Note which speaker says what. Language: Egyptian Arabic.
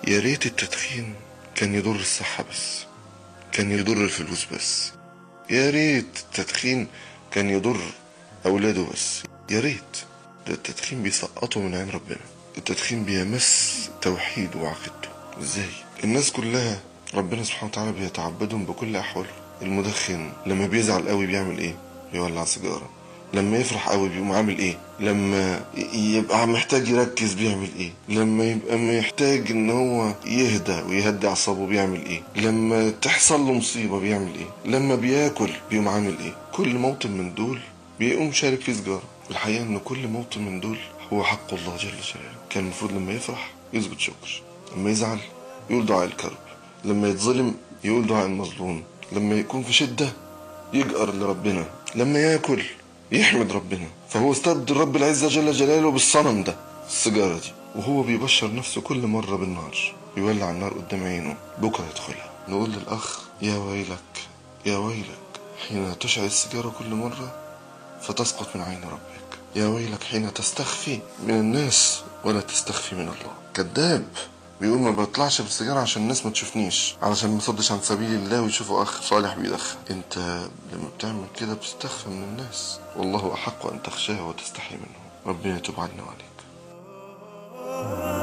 Speaker 1: يا ريت التدخين كان يضر الصحة بس كان يضر الفلوس بس يا ريت التدخين كان يضر أولاده بس يا ريت ده التدخين بيسقطه من عين ربنا التدخين بيمس توحيده وعقيدته ازاي الناس كلها ربنا سبحانه وتعالى بيتعبدهم بكل أحواله المدخن لما بيزعل قوي بيعمل ايه يولع سيجارة لما يفرح قوي بيقوم عامل ايه لما يبقى محتاج يركز بيعمل ايه لما يبقى محتاج ان هو يهدى ويهدي اعصابه بيعمل ايه لما تحصل له مصيبة بيعمل ايه لما بياكل بيقوم عامل ايه كل موطن من دول بيقوم شارك في سجارة الحقيقة ان كل موطن من دول هو حق الله جل جلاله كان المفروض لما يفرح يسجد شكر لما يزعل يقول دعاء الكرب لما يتظلم يقول دعاء المظلوم لما يكون في شدة يجأر لربنا لما ياكل يحمد ربنا فهو استبدل رب العزة جل جلاله بالصنم ده السيجارة دي وهو بيبشر نفسه كل مرة بالنار يولع النار قدام عينه بكرة يدخلها نقول للأخ يا ويلك يا ويلك حين تشعل السيجارة كل مرة فتسقط من عين ربك يا ويلك حين تستخفي من الناس ولا تستخفي من الله كذاب بيقول ما بطلعش بالسيجارة عشان الناس ما تشوفنيش علشان ما صدش عن سبيل الله ويشوفوا أخ صالح بيدخن أنت لما بتعمل كده بتستخفى من الناس والله أحق أن تخشاه وتستحي منه ربنا يتوب عنا وعليك